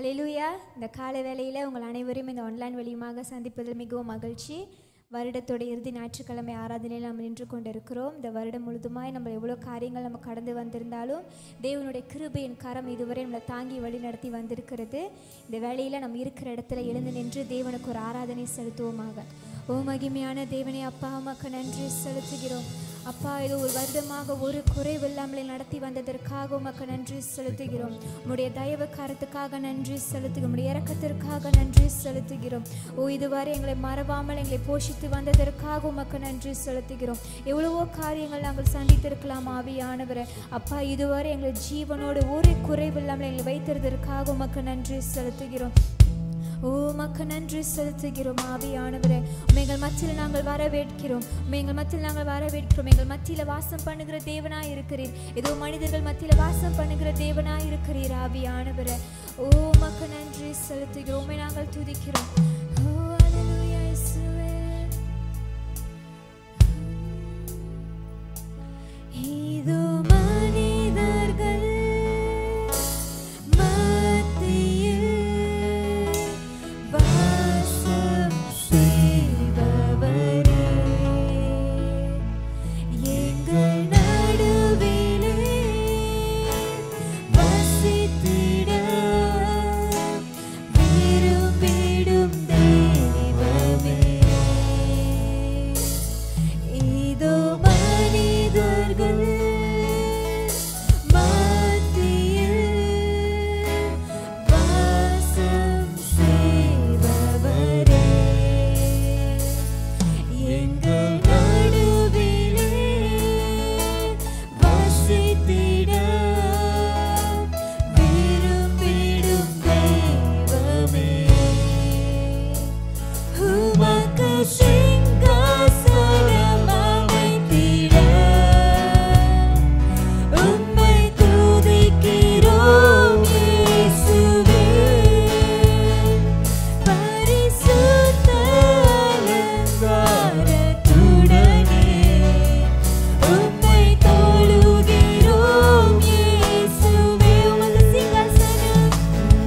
ஹalleluya இந்த காலை வேளையில் உங்கள் அனைவரையும் இந்த ஆன்லைன் வழியுமாக சந்திப்பதில் மிகவும் மகிழ்ச்சி வருடத்தோட இறுதி ஞாயிற்றுக்கிழமை ஆராதனையில் நாம் நின்று கொண்டிருக்கிறோம் இந்த வருடம் முழுதுமாய் நம்ம எவ்வளோ காரியங்கள் நம்ம கடந்து வந்திருந்தாலும் தேவனுடைய கிருபையின் கரம் இதுவரை நம்மளை தாங்கி வழி நடத்தி வந்திருக்கிறது இந்த வேளையில் நம்ம இருக்கிற இடத்துல எழுந்து நின்று தேவனுக்கு ஒரு ஆராதனை செலுத்துவோமாக ஓ மகிமையான தேவனே அப்பா அம்மாக்கு நன்றி செலுத்துகிறோம் அப்பா இது ஒரு வருடமாக ஒரு குறைவில்லாமலே நடத்தி வந்ததற்காக உமக்கு நன்றி செலுத்துகிறோம் உம்முடைய தயவு காரத்துக்காக நன்றி செலுத்துகிறோம் உம்முடைய இறக்கத்திற்காக நன்றி செலுத்துகிறோம் ஓ இதுவரை எங்களை மறவாமல் எங்களை போஷித்து வந்ததற்காக உமக்கு நன்றி செலுத்துகிறோம் எவ்வளவோ காரியங்கள் நாங்கள் சந்தித்திருக்கலாம் ஆவியானவரை அப்பா இதுவரை எங்களை ஜீவனோடு ஒரு குறைவில்லாமல் எங்களை வைத்திருந்ததற்காக உமக்கு நன்றி செலுத்துகிறோம் ஓ மக்கு நன்றி செலுத்துகிறோம் ஆவியானவரே உங்கள் மத்தியில் நாங்கள் வரவேற்கிறோம் எங்கள் மத்தியில் நாங்கள் வரவேற்கிறோம் எங்கள் மத்தியில் வாசம் பண்ணுகிற தேவனாய் இருக்கிறீர் ஏதோ மனிதர்கள் மத்தியில் வாசம் பண்ணுகிற தேவனாய் இருக்கிறீர் ஆவியானவரே ஓ மக்கு நன்றி செலுத்துகிறோம் உம்மை நாங்கள் துதிக்கிறோம் ஓ அல்லேலூயா இயேசுவே இதோ மனிதர்கள் மத்தியில் வாசம் செய்பவரே எங்கள் நடுவிலே வசித்திட விரும்பிடும் தெய்வமே இதோ மனிதர்கள் மத்தியில் வாசம் செய்பவரே எங்கள் நடுவிலே வசித்திட விரும்பிடும் தெய்வமே உமக்கு சிங்காசனம் அமைத்திட உம்மை துதிக்கிறோம் இயேசுவே பரிசுத்த அலங்காரத்துடனே உம்மை தொழுகிறோம் இயேசுவே உமது சிங்காசனம்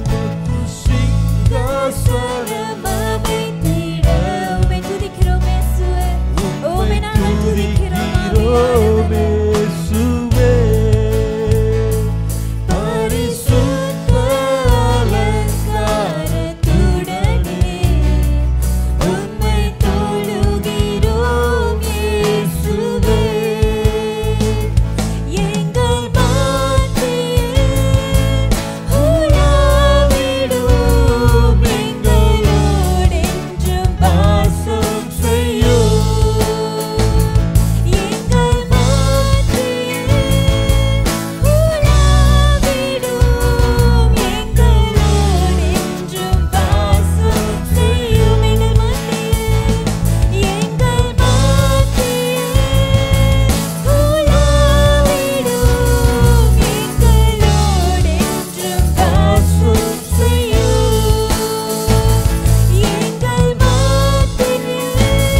சிங்காசனம் அமைத்திட உம்மை துதிக்கிறோம் இயேசுவே உம்மை நாங்கள் துதிக்கிறோம் ஆவியானவரே. பரிசுத்த அலங்காரத்துடனே உம்மை தொழுகிறோம் இயேசுவே. எங்கள் மத்தியில் உலாவிடும் எங்களோடென்றும் வாசம் செய்யும். எங்கள் மத்தியில் உலாவிடும் எங்களோடென்றும் வாசம் செய்யும். எங்கள் மத்தியில் எங்கள் மத்தியில் உலாவிடும் எங்களோடென்றும் வாசம் செய்யும். எங்கள் மத்தியில்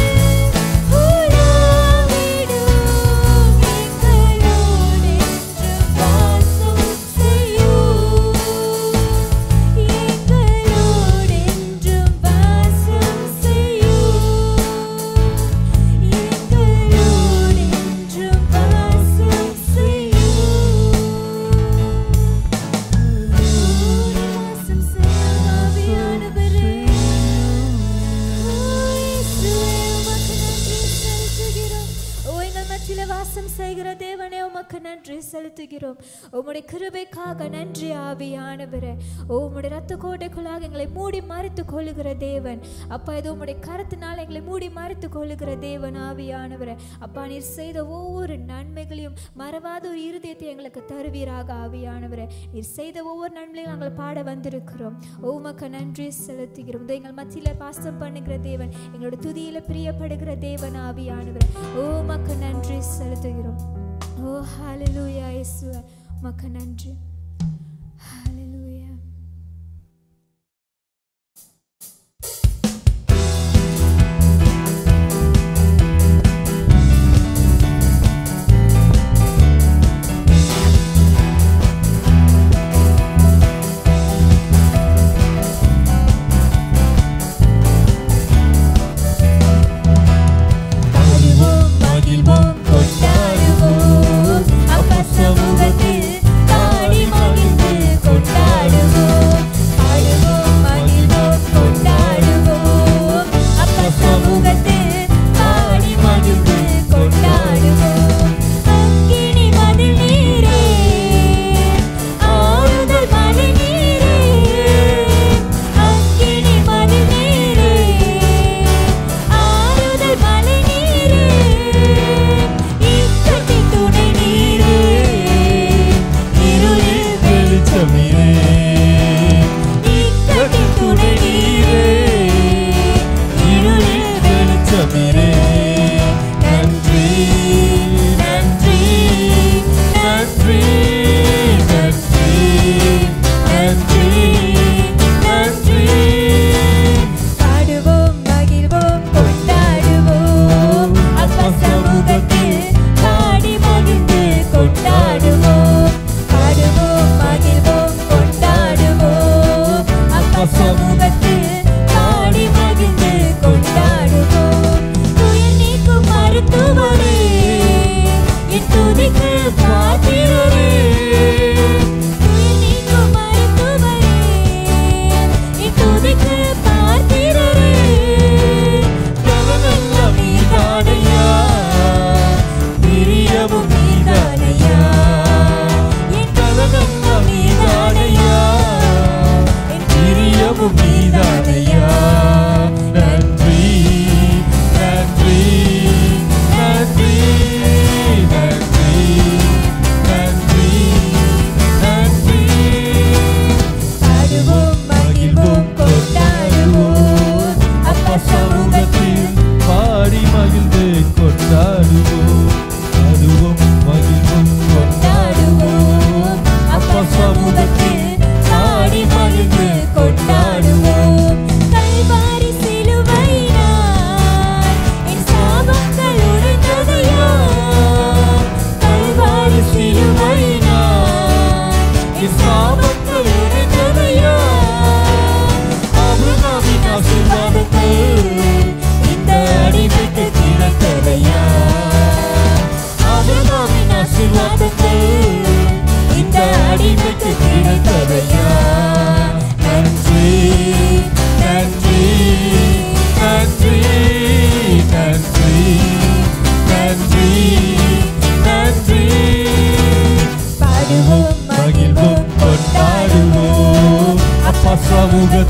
வாசம் செய்கிற தேவனே உமக்கு நன்றி செலுத்துகிறோம் உம்முடைய கிருபைக்காக நன்றி ஆவியானவரே ஓ உம்முடைய ரத்த கோட்டைக்குள்ளாக எங்களை மூடி மறைத்து கொள்ளுகிற தேவன் அப்பா இது உம்முடைய கரத்தினால் எங்களை மூடி மறைத்து கொள்ளுகிற தேவன் ஆவியானவரே அப்பா நீர் செய்த ஒவ்வொரு நன்மைகளையும் மறவாத ஒரு இருதயத்தை எங்களுக்கு தருவீராக ஆவியானவரே நீர் செய்த ஒவ்வொரு நன்மைகளையும் நாங்கள் பாட வந்திருக்கிறோம் ஓ உமக்கு நன்றி செலுத்துகிறோம் இதோ எங்கள் மத்தியில பாசம் பண்ணுகிற தேவன் எங்களோட துதியில பிரியப்படுகிற தேவன் ஆவியானவர் ஓ உமக்கு நன்றி செலுத்துகிறோம் ஓ ஹalleluya இயேசுவே உமக்கு நன்றி ஹalleluya Thank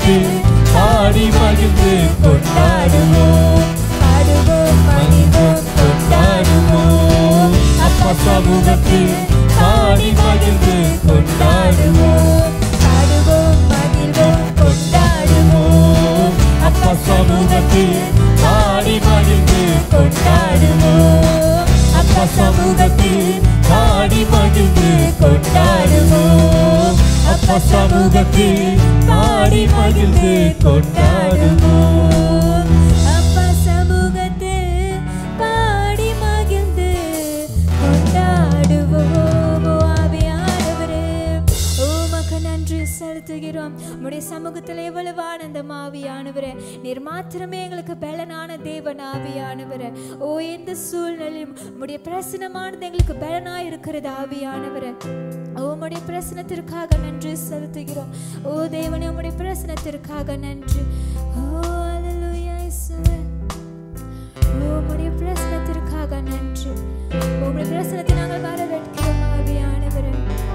சமூகத்தில் பாடி மகிழ்ந்து கொண்டாடுவோம் பாடுவோம் மகிழ்வோம் கொண்டாடுவோம் அப்பா சமூகத்தில் பாடி மகிழ்ந்து கொண்டாடுவோம் பாடுவோம் மகிழ்வோம் கொண்டாடுவோம் அப்பா சமூகத்தில் பாடி மகிழ்ந்து கொண்டாடுவோம் அப்பா சமூகத்தில் பாடி மகிழ்ந்து கொண்டாடுவோம் அப்பா சமூகத்தில் பாடி மகிழ்ந்து கொண்டாடுவோம் அப்பா சமூகத்தில் பாடி மகிழ்ந்து கொண்டாடுவோம் ஓ ஆவியானவரே உமக்கு நன்றி செலுத்துகிறோம் உம்முடைய சமூகத்தில் எவ்வளவு ஆனந்தம் ஆவியானவரே நீர் மாத்திரமே எங்களுக்கு பலனான தேவன் ஆவியானவரே ஓ எந்த சூழ்நிலையும் உம்முடைய பிரசனமானது எங்களுக்கு பலனாய் இருக்கிறது ஆவியானவரே ஓ, உம்முடைய பிரசனத்திற்காக நன்றி செலுத்துகிறோம் ஓ தேவனே உம்முடைய பிரசனத்திற்காக நன்றி ஓ அல்லேலூயா இயேசுவே ஓ, உம்முடைய பிரசனத்திற்காக நன்றி உம்முடைய பிரசனத்தை நாங்கள் வரவேற்கிறோம் ஆவியானவரே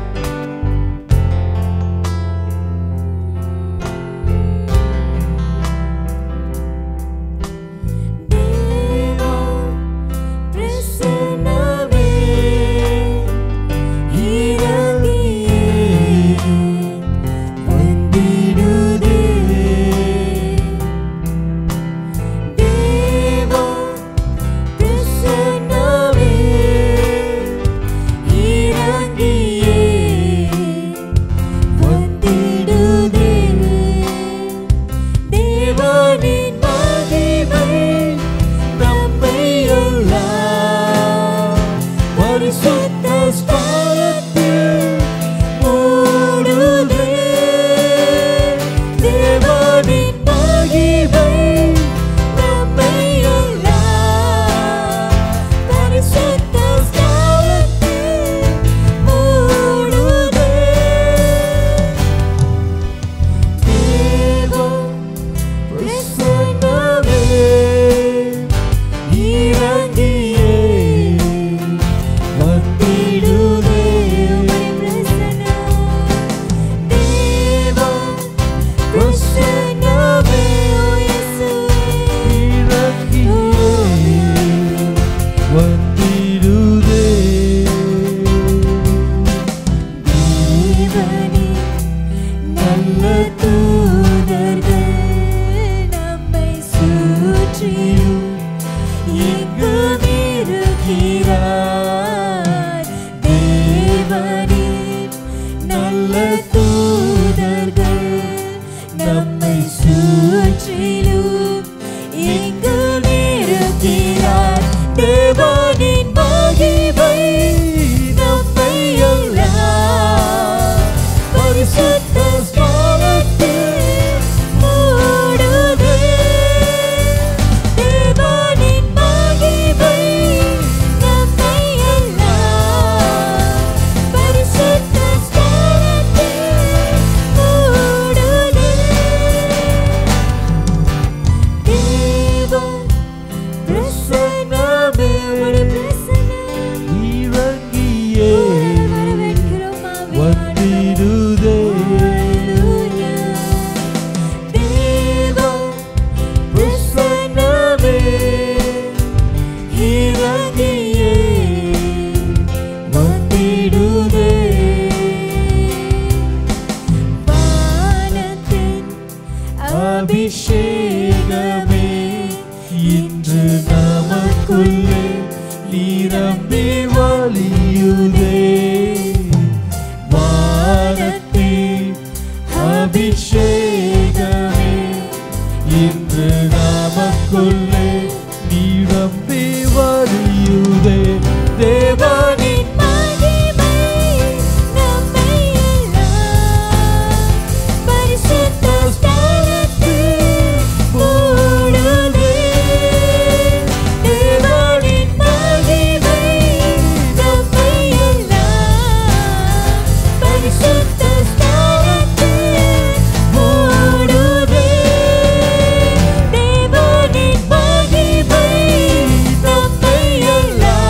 தேவா பிரசன்னமே இறங்கியே வந்திடுதே தேவா பிரசன்னமே இறங்கியே வந்திடுதே தேவனின் மகிமை நம்மை எல்லாம் பரிசுத்த ஸ்தலத்தில் மூடுதே. தேவனின் மகிமை நம்மை எல்லாம் பரிசுத்த ஸ்தலத்தில் மூடுதே. தேவா பிரசன்னமே இறங்கியே வந்திடுதே. தேவா பிரசன்னமே இறங்கியே வந்திடுதே. நல்ல தூதர்கள் நம்மை சுற்றிலும் எங்கும் இருக்கிறார் தேவனின் நல்ல தூதர்கள் நம்மை சுற்றிலும் எங்கும் இருக்கிறார் தேவனின் மகிமை நம்மை எல்லாம் பரிசுத்த ஸ்தலத்தில் மூடுதே. தேவனின் மகிமை நம்மை எல்லாம் பரிசுத்த ஸ்தலத்தில் மூடுதே. தேவா பிரசன்னமே உம்முடைய பிரசன்னம் இறங்கியே வரவேற்கிறோம் ஆவியானவரே. வந்திடுதே. தேவா பிரசன்னமே இறங்கியே வந்திடுதே. வானத்தின் அபிஷேகமே இன்று நமக்குள்ளே நிரம்பி வழியுதே வானத்தின் அபிஷேகமே இன்று நமக்குள்ளே நிரம்பி வழியுதே தேவனின் மகிமை நம்மை எல்லாம் பரிசுத்த ஸ்தலத்தில் மூடுதே. தேவனின் மகிமை நம்மை எல்லாம் பரிசுத்த ஸ்தலத்தில் மூடுதே. தேவனின் மகிமை நம்மை எல்லாம்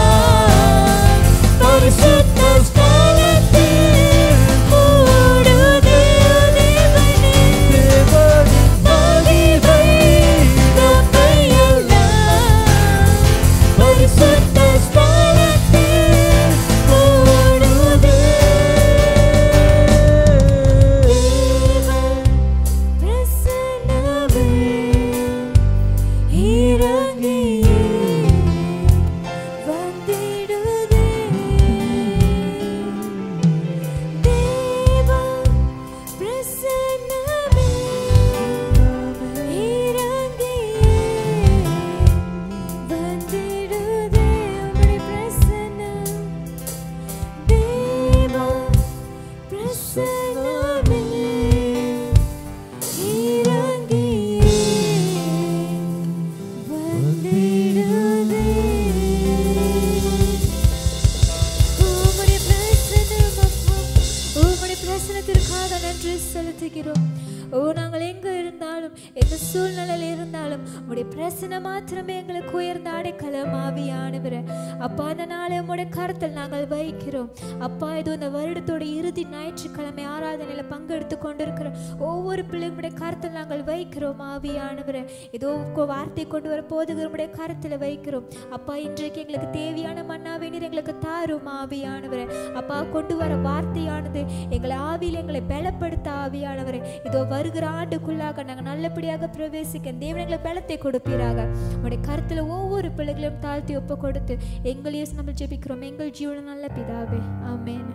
உயர்ந்த அடைக்கலம் ஆவியானவரே அப்பா அந்த நாளை உம்முடைய கருத்தில் நாங்கள் வைக்கிறோம் அப்பா இது இந்த வருடத்தோட இறுதி ஞாயிற்றுக்கிழமை ஆராதனையில பங்கெடுத்து கொண்டிருக்கிற ஒவ்வொரு பிள்ளைங்களுடைய கருத்தில் நாங்கள் வைக்கிறோம் ஆவியானவரே ஏதோ உங்க வார்த்தை கொண்டு வர போதுகிறோமுடைய கருத்தில் வைக்கிறோம் அப்பா இன்றைக்கு எங்களுக்கு தேவையான மன்னாவை நீர் எங்களுக்கு தாரும் ஆவியானவரே அப்பா கொண்டு வர வார்த்தையானது எங்களை ஆவியில் எங்களை பலப்படுத்த ஆவியானவரே இதோ வருகிற ஆண்டுக்குள்ளாக நாங்கள் நல்லபடியாக பிரவேசிக்க தேவன் எங்களை பலத்தை கொடுப்பீராக உடைய கருத்துல ஒவ்வொரு பிள்ளைகளையும் தாழ்த்தி ஒப்பு கொடுத்து எங்களையும் நம்ம ஜெபிக்கிறோம் எங்கள் ஜீவன நல்ல பிதாவே ஆமென்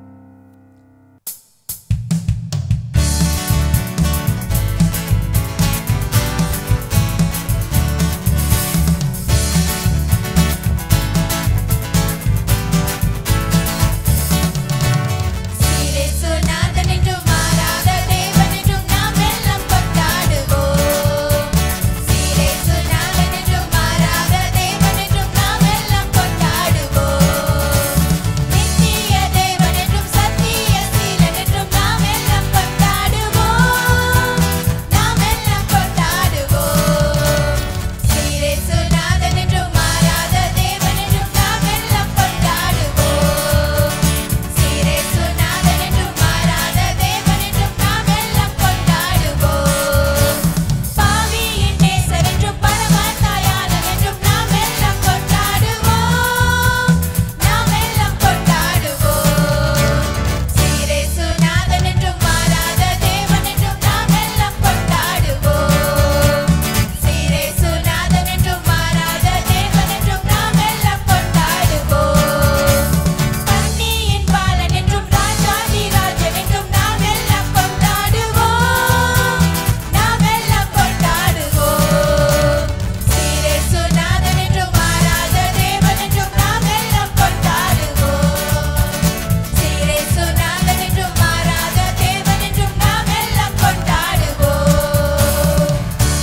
சீரே சுனாதன் என்றும் மாறாத தேவன் என்றும் நாம் எல்லாம் கொண்டாடுவோம் சீரே சுனாதன் என்றும் மாறாத தேவன் என்றும் நாம் எல்லாம் கொண்டாடுவோம் நித்திய தேவன் என்றும் சத்திய சீலன் என்றும் நாம் எல்லாம் கொண்டாடுவோம் நாம் எல்லாம் கொண்டாடுவோம் சீரே சுனாதன் என்றும் மாறாத தேவன் என்றும் நாம் எல்லாம் கொண்டாடுவோம் சீரே சுனாதன் என்றும் மாறாத தேவன் என்றும் நாம் எல்லாம் கொண்டாடுவோம் பாவியின் நேசர் என்றும் பரமத்தாயாளன் என்றும் நாம் எல்லாம் கொண்டாடுவோம் நாம் எல்லாம் கொண்டாடுவோம் சீரே சுனாதன் என்றும் மாறாத தேவன் என்றும் நாம் எல்லாம் கொண்டாடுவோம் சீரே சுனாதன் என்றும் மாறாத தேவன் என்றும் நாம் எல்லாம் கொண்டாடுவோம் பன்னியின் பாலன் என்றும் ராஜாதி ராஜன் என்றும் நாம் எல்லாம் கொண்டாடுவோம் நாம் எல்லாம் கொண்டாடுவோம் சீரே சுனாதன் என்றும் மாறாத தேவன் என்றும் நாம் எல்லாம் கொண்டாடுவோம் சீரே சுனாதன் என்றும் மாறாத தேவன் என்றும் நாம் எல்லாம் கொண்டாடுவோம்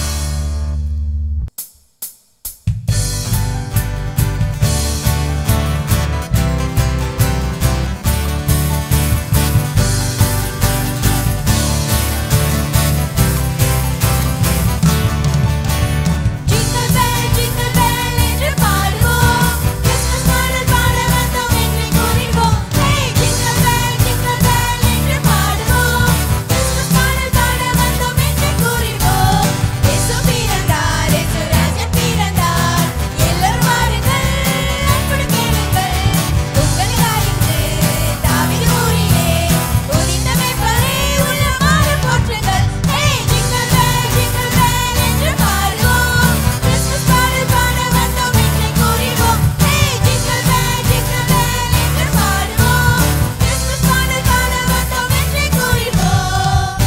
Jingle bell, jingle bell என்று பாடுவோம் கிறிஸ்மஸ் பாடல் பாட வந்தோம் என்று கூறிடுவோம் Hey jingle bell, jingle bell என்று பாடுவோம் கிறிஸ்மஸ் பாடல் பாட வந்தோம் என்று கூறிடுவோம் இயேசு பிறந்தார் இயேசு ராஜன் பிறந்தார் எல்லாரும் வாருங்கள் அன்போடு கேளுங்கள் உங்களுக்காக இன்று தாவீது ஊரிலே உதித்த மேய்ப்பரே உள்ளமாறு போற்றுங்கள் Hey jingle bell, jingle bell என்று பாடுவோம் கிறிஸ்மஸ் பாடல் பாட வந்தோம் என்று கூறிடுவோம் Hey jingle bell, jingle bell என்று பாடுவோம் கிறிஸ்மஸ் பாடல் பாட வந்தோம் என்று கூறிடுவோம்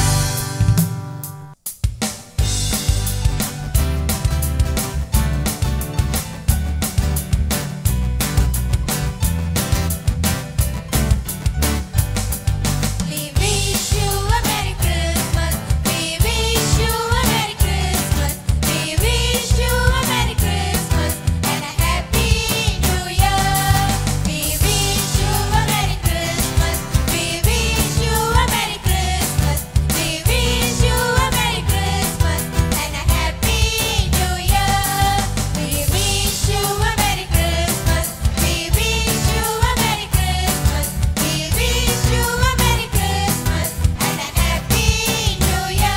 We wish you a Merry Christmas. We wish you a Merry Christmas. We wish you a Merry Christmas and a Happy New Year. We wish you a Merry Christmas. We wish you a Merry Christmas. We wish you a Merry Christmas and a Happy New Year. We wish you a Merry Christmas. We wish you a Merry Christmas. We wish you a Merry Christmas and a Happy New Year.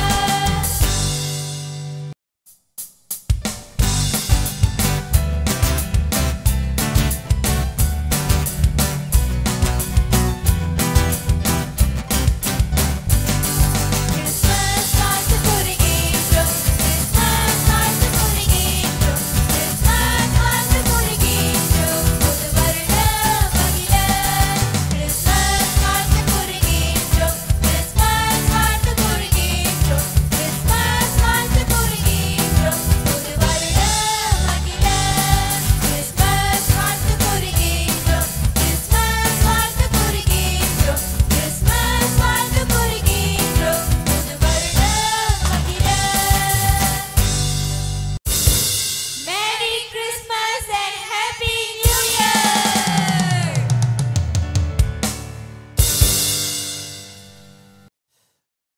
Christmas வாழ்த்து கூறுகின்றோம் Christmas வாழ்த்து கூறுகின்றோம் Christmas வாழ்த்து கூறுகின்றோம் புது வருட மகிழ Christmas வாழ்த்து கூறுகின்றோம் Christmas வாழ்த்து கூறுகின்றோம் Christmas வாழ்த்து கூறுகின்றோம் புது வருட மகிழ Christmas வாழ்த்து கூறுகின்றோம் Christmas வாழ்த்து கூறுகின்றோம் Christmas வாழ்த்து கூறுகின்றோம் புது வருட மகிழ Merry Christmas and Happy New Year!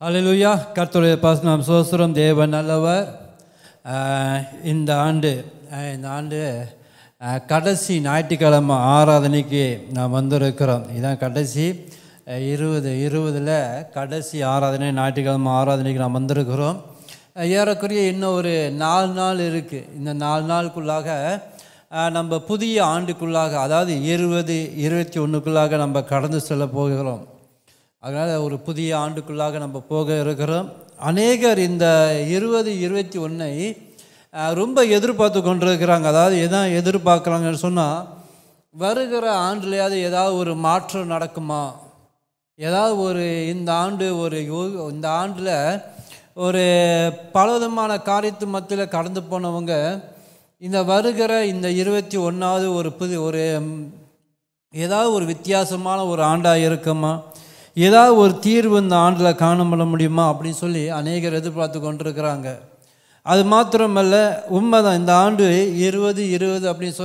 அல்லேலூயா கர்த்தருடைய பாசனம் சோசுரம் தேவன் நல்லவர் ஆஹ், இந்த ஆண்டு அஹ் இந்த ஆண்டு அஹ், கடைசி ஞாயிற்றுக்கிழமை ஆராதனைக்கு நான் வந்திருக்கிறோம் இதான் கடைசி அஹ், இருபது இருபதில் கடைசி ஆராதனை ஞாயிற்றுக்கிழமை ஆராதனைக்கு நான் வந்திருக்கிறோம் அஹ், ஏறக்குறைய இன்னும் ஒரு நாலு நாள் இருக்குது இந்த நாலு நாளுக்குள்ளாக அஹ், நம்ம புதிய ஆண்டுக்குள்ளாக அதாவது இருபது இருபத்தி ஒன்றுக்குள்ளாக நம்ம கடந்து செல்ல போகிறோம் அதனால் ஒரு புதிய ஆண்டுக்குள்ளாக நம்ம போக இருக்கிறோம் அநேகர் இந்த இருபது இருபத்தி ஒன்றை ரொம்ப எதிர்பார்த்து கொண்டிருக்கிறாங்க அதாவது எதான் எதிர்பார்க்குறாங்கன்னு சொன்னால் வருகிற ஆண்டுலையாவது ஏதாவது ஒரு மாற்றம் நடக்குமா ஏதாவது ஒரு இந்த ஆண்டு ஒரு யோ- இந்த ஆண்டில் ஒரு பலவிதமான காரியத்து மத்தியில் கடந்து போனவங்க இந்த வருகிற இந்த இருபத்தி ஒன்றாவது ஒரு புது ஒரு ம், ஏதாவது ஒரு வித்தியாசமான ஒரு ஆண்டாக இருக்குமா ஏதாவது ஒரு தீர்வு இந்த ஆண்டில் காணப்பட முடியுமா அப்படின்னு சொல்லி அநேகர் எதிர்பார்த்து கொண்டிருக்கிறாங்க அது மாத்திரமல்ல உண்மைதான் இந்த ஆண்டு இருபது இருபது அப்படின்னு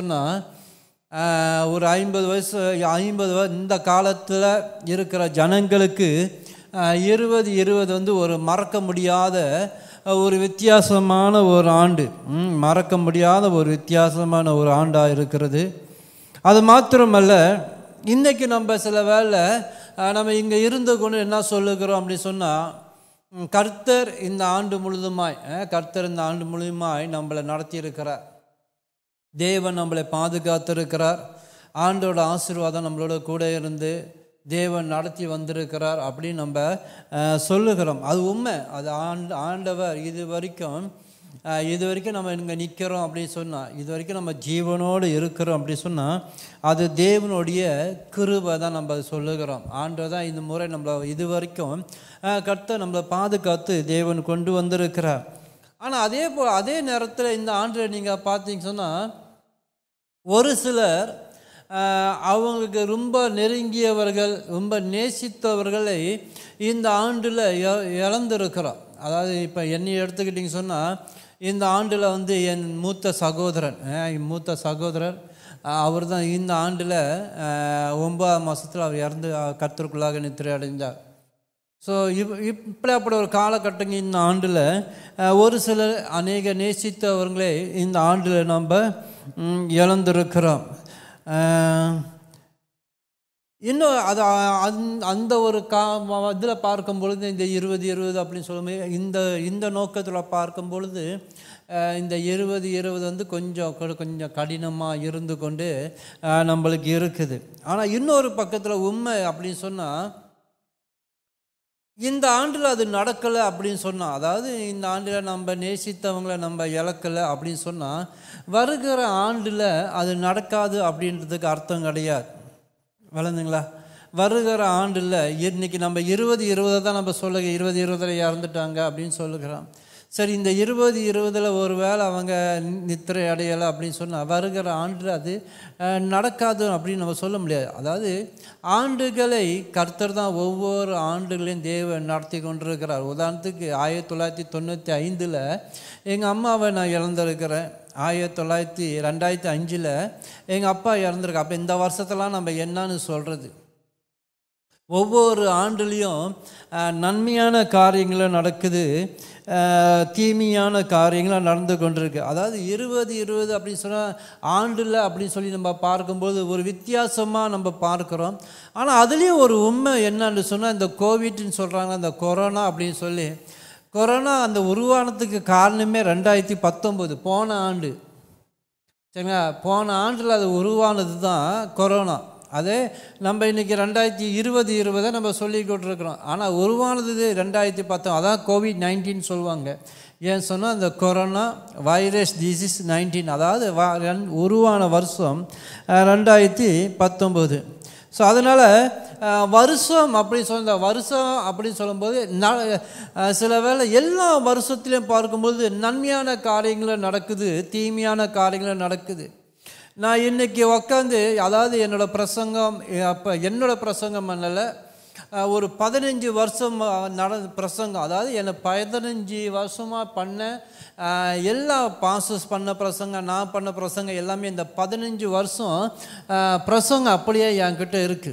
சொன்னால் ஒரு ஐம்பது வயசு ஐம்பது வ இந்த காலத்தில் இருக்கிற ஜனங்களுக்கு ஆஹ், இருபது இருபது வந்து ஒரு மறக்க முடியாத ஒரு வித்தியாசமான ஒரு ஆண்டு ம், மறக்க முடியாத ஒரு வித்தியாசமான ஒரு ஆண்டாக இருக்கிறது அது மாத்திரமல்ல இன்றைக்கி நம்ம சில வேளை அஹ், நம்ம இங்கே இருந்து கொண்டு என்ன சொல்லுகிறோம் அப்படின்னு சொன்னால் கர்த்தர் இந்த ஆண்டு முழுதுமாய் அஹ், கர்த்தர் இந்த ஆண்டு முழுதுமாய் நம்மளை நடத்தியிருக்கிறார் தேவன் நம்மளை பாதுகாத்திருக்கிறார் ஆண்டோட ஆசீர்வாதம் நம்மளோட கூட இருந்து தேவன் நடத்தி வந்திருக்கிறார் அப்படின்னு நம்ம அஹ், சொல்லுகிறோம் அது உண்மை அது ஆண்டு ஆண்டவர் இது வரைக்கும் அஹ், இது வரைக்கும் நம்ம இங்கே நிற்கிறோம் அப்படின்னு சொன்னால் இது வரைக்கும் நம்ம ஜீவனோடு இருக்கிறோம் அப்படின்னு சொன்னால் அது தேவனுடைய கிருபை தான் நம்ம சொல்லுகிறோம் ஆண்டவர் தான் இந்த முறை நம்மளை இது வரைக்கும் அஹ், கர்த்தர் நம்மளை பாதுகாத்து தேவன் கொண்டு வந்திருக்கிறார் ஆனால் அதே போ அதே நேரத்தில் இந்த ஆண்டில் நீங்கள் பார்த்தீங்க சொன்னால் ஒரு சிலர் ஆஹ், அவங்களுக்கு ரொம்ப நெருங்கியவர்கள் ரொம்ப நேசித்தவர்களை இந்த ஆண்டில் இழந்திருக்கிறோம் அதாவது இப்போ என்னை எடுத்துக்கிட்டிங்க சொன்னால் இந்த ஆண்டில் வந்து என் மூத்த சகோதரன் ஆஹ், என் மூத்த சகோதரர் அவர் தான் இந்த ஆண்டில் ஒன்பதாம் மாதத்தில் அவர் இறந்து கர்த்தருக்குள்ளாக நித்திரை அடைந்தார் ஸோ இப் இப்படி அப்படி ஒரு காலகட்டங்க இந்த ஆண்டில் ஒரு சிலர் அநேக நேசித்தவர்களே இந்த ஆண்டில் நம்ம ம், இழந்திருக்கிறோம் அஹ், இன்னும் அது அந்த- அந்த ஒரு கா இதில் பார்க்கும் பொழுது இந்த இருபது இருபது அப்படின்னு சொல்லும்போது இந்த இந்த நோக்கத்தில் பார்க்கும் பொழுது அஹ், இந்த இருபது இருபது வந்து கொஞ்சம் கொ- கொஞ்சம் கடினமாக இருந்து கொண்டு அஹ், நம்மளுக்கு இருக்குது ஆனால் இன்னொரு பக்கத்தில் உண்மை அப்படின்னு சொன்னால் இந்த ஆண்டில் அது நடக்கலை அப்படின்னு சொன்னால் அதாவது இந்த ஆண்டில் நம்ம நேசித்தவங்களை நம்ம இழக்கலை அப்படின்னு சொன்னால் வருகிற ஆண்டில் அது நடக்காது அப்படின்றதுக்கு அர்த்தம் கிடையாது வளர்ந்துங்களா வருகிற ஆண்டில் இன்னைக்கு நம்ம இருபது இருபதை தான் நம்ம சொல்லுங்க இருபது இருபதில் இறந்துட்டாங்க அப்படின்னு சொல்லுகிறோம் சரி இந்த இருபது இருபதில் ஒரு வேளை அவங்க நித்திரை அடையலை அப்படின்னு சொன்னால் வருகிற ஆண்டில் அது அஹ், நடக்காது அப்படின்னு நம்ம சொல்ல முடியாது அதாவது ஆண்டுகளை கர்த்தர் தான் ஒவ்வொரு ஆண்டுகளையும் தேவன் நடத்தி கொண்டிருக்கிறார் உதாரணத்துக்கு ஆயிரத்தி தொள்ளாயிரத்தி தொண்ணூற்றி ஐந்தில் எங்கள் அம்மாவை நான் இழந்திருக்கிறேன் ஆயிரத்தி தொள்ளாயிரத்தி ரெண்டாயிரத்தி அஞ்சில் எங்கள் அப்பா இறந்துருக்கு அப்போ இந்த வருஷத்தெல்லாம் நம்ம என்னன்னு சொல்கிறது ஒவ்வொரு ஆண்டுலேயும் அஹ், நன்மையான காரியங்களும் நடக்குது அஹ், தீமையான காரியங்களும் நடந்து கொண்டிருக்கு அதாவது இருபது இருபது அப்படின்னு சொன்னால் ஆண்டில் அப்படின்னு சொல்லி நம்ம பார்க்கும்போது ஒரு வித்தியாசமாக நம்ம பார்க்குறோம் ஆனால் அதுலேயும் ஒரு உண்மை என்னன்னு சொன்னால் இந்த கோவிட்னு சொல்கிறாங்க அந்த கொரோனா அப்படின்னு சொல்லி கொரோனா அந்த உருவானதுக்கு காரணமே ரெண்டாயிரத்தி பத்தொம்போது போன ஆண்டு சரிங்களா போன ஆண்டில் அது உருவானது தான் கொரோனா அதே நம்ம இன்றைக்கி ரெண்டாயிரத்தி இருபது இருபதை நம்ம சொல்லிக்கிட்டு இருக்கிறோம் ஆனால் உருவானது ரெண்டாயிரத்தி பத்தொம் அதான் கோவிட் நைன்டீன் சொல்லுவாங்க ஏன் சொன்னால் இந்த கொரோனா வைரஸ் டிசீஸ் நைன்டீன் அதாவது வ- ரெண்- உருவான வருஷம் அஹ், ரெண்டாயிரத்தி பத்தொம்போது ஸோ அதனால் வருஷம் அப்படி சொல்ல வருஷம் அப்படின்னு சொல்லும்போது ந அஹ், சில வேளை எல்லா வருஷத்துலையும் பார்க்கும்போது நன்மையான காரியங்களும் நடக்குது தீமையான காரியங்களும் நடக்குது நான் இன்னைக்கு உக்காந்து அதாவது என்னோட பிரசங்கம் அப்போ என்னோட பிரசங்கம் பண்ணலை அஹ், ஒரு பதினஞ்சு வருஷம் நட பிரசங்கம் அதாவது என்னை பதினஞ்சு வருஷமாக பண்ண அஹ், எல்லா பாசஸ் பண்ண பிரசங்கம் நான் பண்ண பிரசங்கம் எல்லாமே இந்த பதினஞ்சு வருஷம் அஹ், பிரசங்கம் அப்படியே என்கிட்ட இருக்குது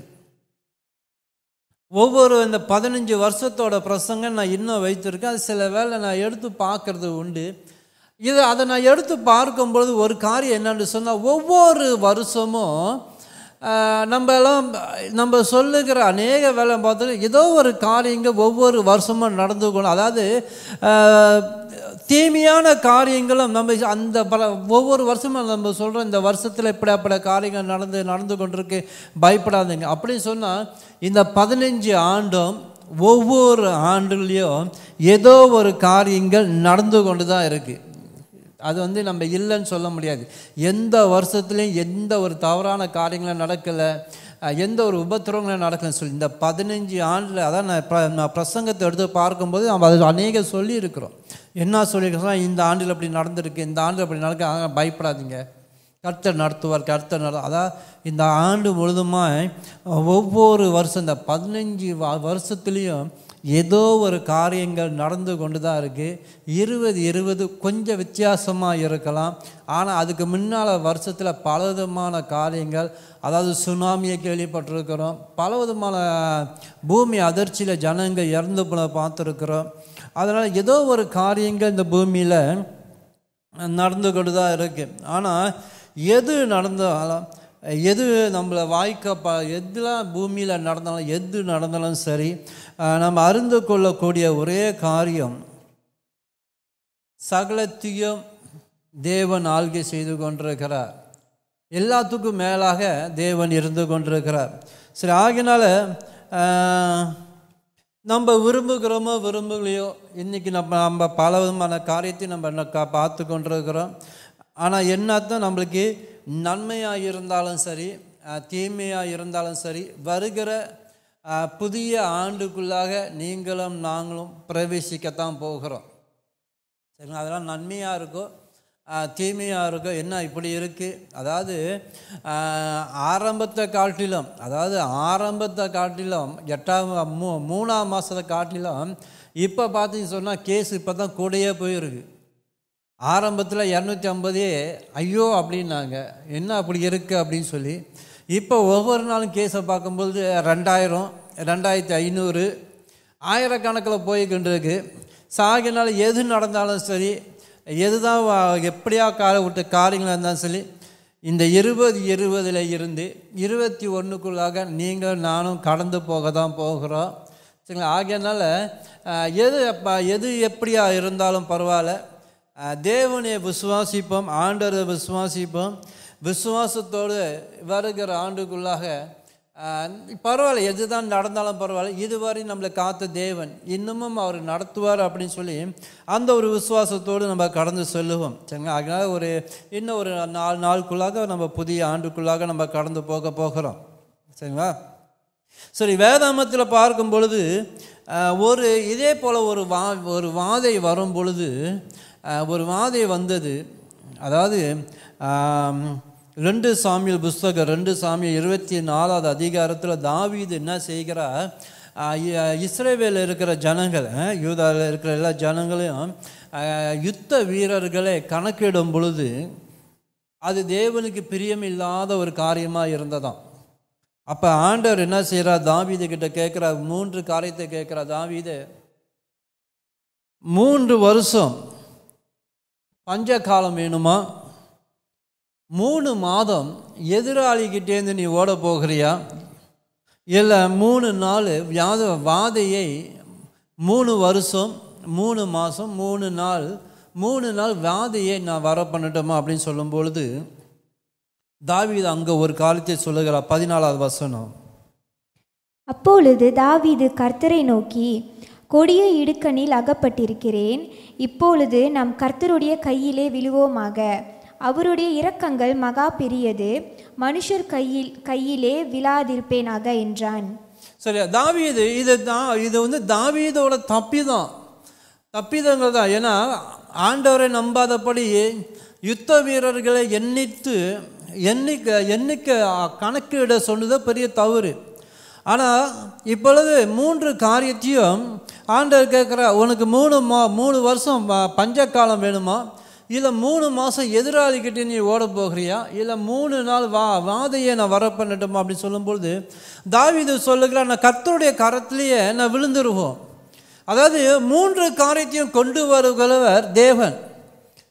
ஒவ்வொரு இந்த பதினஞ்சு வருஷத்தோட பிரசங்கம் நான் இன்னும் வைத்திருக்கேன் அது சில வேளை நான் எடுத்து பார்க்கறது உண்டு இது அதை நான் எடுத்து பார்க்கும்பொழுது ஒரு காரியம் என்னன்னு சொன்னால் ஒவ்வொரு வருஷமும் ஆஹ், நம்ம எல்லாம் நம்ம சொல்லுகிற அநேக வேலை பார்த்து ஏதோ ஒரு காரியங்கள் ஒவ்வொரு வருஷமும் நடந்து கொண்டு அதாவது ஆஹ், தீமையான காரியங்களும் நம்ம அந்த பல ஒவ்வொரு வருஷமும் நம்ம சொல்கிறோம் இந்த வருஷத்தில் இப்படிப்பட்ட காரியங்கள் நடந்து நடந்து கொண்டிருக்கு பயப்படாதீங்க அப்படின்னு சொன்னால் இந்த பதினஞ்சு ஆண்டும் ஒவ்வொரு ஆண்டுலேயும் ஏதோ ஒரு காரியங்கள் நடந்து கொண்டு தான் இருக்குது அது வந்து நம்ம இல்லைன்னு சொல்ல முடியாது எந்த வருஷத்துலையும் எந்த ஒரு தவறான காரியங்களும் நடக்கலை அஹ், எந்த ஒரு உபத்திரவங்களும் நடக்கலைன்னு சொல்லி இந்த பதினஞ்சு ஆண்டில் அதான் நான் பிர- நான் பிரசங்கத்தை எடுத்து பார்க்கும்போது நம்ம அது அநேக சொல்லியிருக்கிறோம் என்ன சொல்லியிருக்கிறோம் இந்த ஆண்டில் அப்படி நடந்திருக்கு இந்த ஆண்டில் அப்படி நடக்க ஆக, பயப்படாதீங்க கர்த்தர் நடத்துவார் கர்த்தர் நட அதான் இந்த ஆண்டு முழுதுமாய் ஒவ்வொரு வருஷம் இந்த பதினஞ்சு வ- வருஷத்துலேயும் ஏதோ ஒரு காரியங்கள் நடந்து கொண்டு தான் இருக்குது இருபது இருபது கொஞ்சம் வித்தியாசமாக இருக்கலாம் ஆனால் அதுக்கு முன்னால் வருஷத்தில் பல விதமான காரியங்கள் அதாவது சுனாமியை கேள்விப்பட்டிருக்கிறோம் பல விதமான பூமி அதிர்ச்சியில் ஜனங்கள் இறந்து போன பார்த்துருக்குறோம் அதனால் ஏதோ ஒரு காரியங்கள் இந்த பூமியில் நடந்து கொண்டு தான் இருக்குது ஆனால் எது நடந்தாலும் எது நம்மளை வாய்க்க ப எதுலாம் பூமியில் நடந்தாலும் எது நடந்தாலும் சரி அஹ், நம்ம அறிந்து கொள்ளக்கூடிய ஒரே காரியம் சகலத்தையும் தேவன் ஆள்கை செய்து கொண்டிருக்கிறார் எல்லாத்துக்கும் மேலாக தேவன் இருந்து கொண்டிருக்கிறார் சரி ஆகினால ஆஹ், நம்ம விரும்புகிறோமோ விரும்பலையோ இன்றைக்கி நம்ம நம்ம பல விதமான காரியத்தை நம்ம என்ன கா- பார்த்து கொண்டிருக்கிறோம் ஆனால் என்னத்தான் நம்மளுக்கு நன்மையாக இருந்தாலும் சரி தீமையாக இருந்தாலும் சரி வருகிற ஆஹ், புதிய ஆண்டுக்குள்ளாக நீங்களும் நாங்களும் பிரவேசிக்கத்தான் போகிறோம் சரிங்களா அதெல்லாம் நன்மையாக இருக்கோ தீமையாக இருக்கோ என்ன இப்படி இருக்குது அதாவது ஆஹ், ஆரம்பத்தை காட்டிலும் அதாவது ஆரம்பத்தை காட்டிலும் எட்டாம் மூ மூணாம் மாதத்தை காட்டிலும் இப்போ பார்த்தீங்கன்னு சொன்னால் கேஸ் இப்போ தான் கூடயே போயிருக்கு ஆரம்பத்தில் இரநூத்தி ஐம்பதே ஐயோ அப்படின்னாங்க என்ன அப்படி இருக்குது அப்படின்னு சொல்லி இப்போ ஒவ்வொரு நாளும் கேஸை பார்க்கும்போது ரெண்டாயிரம் ரெண்டாயிரத்தி ஐநூறு ஆயிரக்கணக்கில் போய்கிட்டு இருக்கு சாகினால எது நடந்தாலும் சரி எது தான் எப்படியா கால விட்ட காரியங்களாக இருந்தாலும் சரி இந்த இருபது இருபதில் இருந்து இருபத்தி ஒன்றுக்குள்ளாக நீங்கள் நானும் கடந்து போக தான் போகிறோம் சரிங்களா ஆகையனால அஹ், எது அப்ப எது எப்படியா இருந்தாலும் பரவாயில்ல அஹ், தேவனை விசுவாசிப்போம் ஆண்டரை விசுவாசிப்போம் விசுவாசத்தோடு வருகிற ஆண்டுக்குள்ளாக அஹ், பரவாயில்ல எதுதான் நடந்தாலும் பரவாயில்ல இதுவரை நம்மளை காத்த தேவன் இன்னமும் அவர் நடத்துவார் அப்படின்னு சொல்லி அந்த ஒரு விசுவாசத்தோடு நம்ம கடந்து செல்லுவோம் சரிங்களா அதனால் ஒரு இன்னும் ஒரு நாலு நாளுக்குள்ளாக நம்ம புதிய ஆண்டுக்குள்ளாக நம்ம கடந்து போக போகிறோம் சரிங்களா சரி வேதாமத்தில் பார்க்கும் பொழுது அஹ், ஒரு இதே போல் ஒரு வா ஒரு வாதை வரும் பொழுது அஹ், ஒரு வாதை வந்தது அதாவது ஆம், ரெண்டு சாமியல் புஸ்தகம் ரெண்டு சாமியல் இருபத்தி நாலாவது அதிகாரத்தில் தாவீது என்ன செய்கிறார் அஹ், இ- இஸ்ரேவேலில் இருக்கிற ஜனங்கள் அஹ், யூதாவில் இருக்கிற எல்லா ஜனங்களையும் அஹ், யுத்த வீரர்களை கணக்கிடும் பொழுது அது தேவனுக்கு பிரியமில்லாத ஒரு காரியமாக இருந்ததாம் அப்போ ஆண்டவர் என்ன செய்கிறார் தாவீது கிட்ட கேட்குறார் மூன்று காரியத்தை கேட்குறார் தாவீது மூன்று வருஷம் பஞ்ச காலம் வேணுமா மூணு மாதம் எதிராளிகிட்டேருந்து நீ ஓட போகிறியா இல்லை மூணு நாள் வியாத வாதையை மூணு வருஷம் மூணு மாதம் மூணு நாள் மூணு நாள் வாதையை நான் வர பண்ணட்டுமா அப்படின்னு சொல்லும் பொழுது தாவீது அங்கே ஒரு காலத்தை சொல்லுகிறார் பதினாலாவது வசனம் அப்பொழுது தாவீது கர்த்தரை நோக்கி கொடிய இடுக்கணில் அகப்பட்டிருக்கிறேன் இப்பொழுது நாம் கர்த்தருடைய கையிலே விழுவோமாக அவருடைய இரக்கங்கள் மகா பெரியது மனுஷர் கையில் கையிலே விழாதிருப்பேனாக என்றான் சரி தாவீது இது தான் இது வந்து தாவீதோட தப்பிதான் தப்பிதங்கள் தான் ஏன்னா ஆண்டவரை நம்பாதபடி யுத்த வீரர்களை எண்ணித்து எண்ணிக்க எண்ணிக்க கணக்கிட சொன்னது பெரிய தவறு ஆனால் இப்பொழுது மூன்று காரியத்தையும் ஆண்டவர் கேட்குற உனக்கு மூணு மா மூணு வருஷம் ப- பஞ்ச காலம் வேணுமா இல்லை மூணு மாதம் எதிராளிக்கிட்ட நீ ஓட போகிறியா இல்லை மூணு நாள் வா வாதையை நான் வர பண்ணட்டுமா அப்படின்னு சொல்லும்பொழுது தாவீது சொல்லுகிறார் நான் கர்த்தருடைய கரத்திலேயே நான் விழுந்துருவோம் அதாவது மூன்று காரியத்தையும் கொண்டு வருகிறவர் தேவன்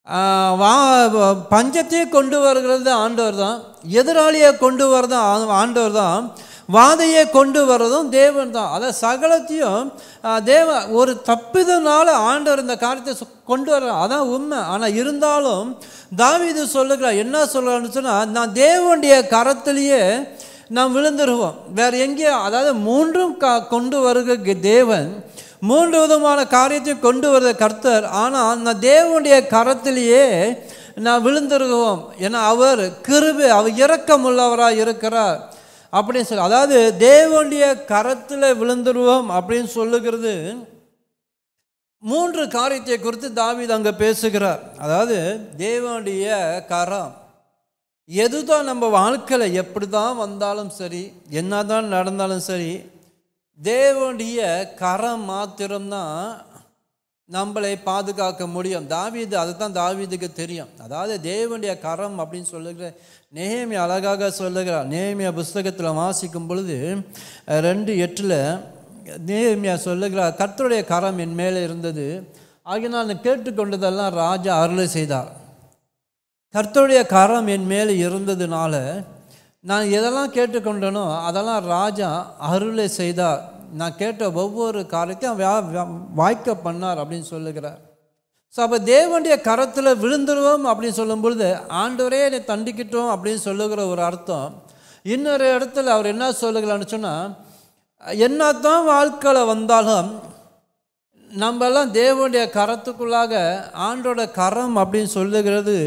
ஆஹ் வா வ- பஞ்சத்தையே கொண்டு வருகிறது ஆண்டவர் தான் எதிராளியை கொண்டு வரதும் ஆ- ஆண்டவர் தான் வாதையை கொண்டு வர்றதும் தேவன் தான் அதாவது சகலத்தையும் ஆஹ் தேவ ஒரு தப்பிதனால ஆண்டவர் இந்த காரியத்தை சொ- கொண்டு வர அதான் உண்மை ஆனால் இருந்தாலும் தாவீது சொல்லுகிறார் என்ன சொல்கிறான்னு சொன்னால் நான் தேவனுடைய கரத்திலேயே நாம் விழுந்துருவோம் வேறு எங்கேயும் அதாவது மூன்றும் க கொண்டு வருகிற தேவன் மூன்று விதமான காரியத்தை கொண்டு வருத கர்த்தர் ஆனால் நான் தேவனுடைய கரத்திலேயே நான் விழுந்துருவோம் ஏன்னா அவர் கிருபை அவர் இரக்கமுள்ளவராக இருக்கிறார் அப்படின்னு சொல்லி அதாவது தேவனுடைய கரத்தில் விழுந்துருவோம் அப்படின்னு சொல்லுகிறது மூன்று காரியத்தை குறித்து தாவீது அங்கே பேசுகிறார் அதாவது தேவனுடைய கரம் எதுதான் நம்ம வாழ்க்கையில் எப்படி தான் வந்தாலும் சரி என்ன தான் நடந்தாலும் சரி தேவனுடைய கரம் மாத்திரம்தான் நம்மளை பாதுகாக்க முடியும் தாவீது அதுதான் தாவீதுக்கு தெரியும் அதாவது தேவனுடைய கரம் அப்படின்னு சொல்லுகிற நேமியா அழகாக சொல்லுகிறார் நேமியா புஸ்தகத்தில் வாசிக்கும் பொழுது அஹ், ரெண்டு எட்டில் நேமியா சொல்லுகிறார் கர்த்தருடைய கரம் என் மேலே இருந்தது ஆகினால் நான் கேட்டுக்கொண்டதெல்லாம் ராஜா அருளை செய்தார் கர்த்தருடைய கரம் என் மேலே இருந்ததுனால நான் எதெல்லாம் கேட்டுக்கொண்டனோ அதெல்லாம் ராஜா அருளை செய்தார் நான் கேட்ட ஒவ்வொரு காரியத்தையும் வா- வா- வாய்க்க பண்ணார் அப்படின்னு சொல்லுகிறார் ஸோ அப்போ தேவனுடைய கரத்தில் விழுந்துருவோம் அப்படின்னு சொல்லும் பொழுது ஆண்டவரே என்னை தண்டிக்கிட்டோம் அப்படின்னு சொல்லுகிற ஒரு அர்த்தம் இன்னொரு இடத்துல அவர் என்ன சொல்லுகிறான்னு சொன்னால் என்னத்தான் வாழ்க்கையில் வந்தாலும் நம்ம எல்லாம் தேவனுடைய கரத்துக்குள்ளாக ஆண்டோட கரம் அப்படின்னு சொல்லுகிறது